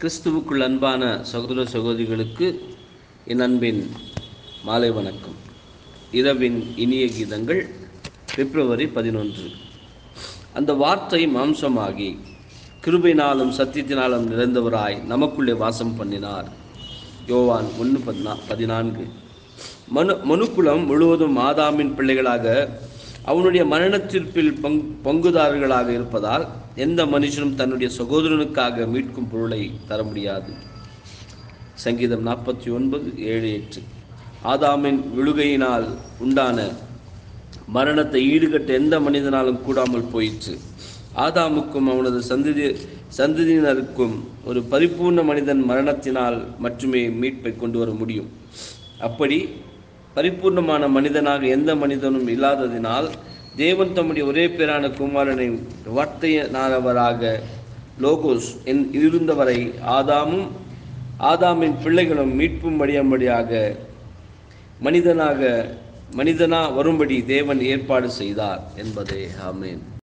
கிறிஸ்துவுக்குள் அன்பான சகோதர சகோதரிகளுக்கு என் அன்பின் மாலை வணக்கம் இரவின் இனிய கீதங்கள் பிப்ரவரி பதினொன்று அந்த வார்த்தை மாம்சமாகி கிருபையினாலும் சத்தியத்தினாலும் நிறைந்தவராய் நமக்குள்ளே வாசம் பண்ணினார் யோவான் ஒன்று பதினா பதினான்கு மனு மனுக்குலம் முழுவதும் ஆதாமின் பிள்ளைகளாக அவனுடைய மரணத்தீர்ப்பில் பங் பங்குதாரர்களாக இருப்பதால் எந்த மனுஷனும் தன்னுடைய சகோதரனுக்காக மீட்கும் பொருளை தர முடியாது சங்கீதம் நாற்பத்தி ஒன்பது ஏழு எட்டு ஆதாமின் விழுகையினால் உண்டான மரணத்தை ஈடுகட்ட எந்த மனிதனாலும் கூடாமல் போயிற்று ஆதாமுக்கும் அவனது சந்ததி சந்ததியினருக்கும் ஒரு பரிபூர்ண மனிதன் மரணத்தினால் மட்டுமே மீட்பை கொண்டு வர முடியும் அப்படி பரிபூர்ணமான மனிதனாக எந்த மனிதனும் இல்லாததினால் தேவன் தம்முடைய ஒரே பேரான குமாரனை வார்த்தையினானவராக லோகோஸ் என் இருந்தவரை ஆதாமும் ஆதாமின் பிள்ளைகளும் மீட்பும் படியும்படியாக மனிதனாக மனிதனா வரும்படி தேவன் ஏற்பாடு செய்தார் என்பதே ஆமேன்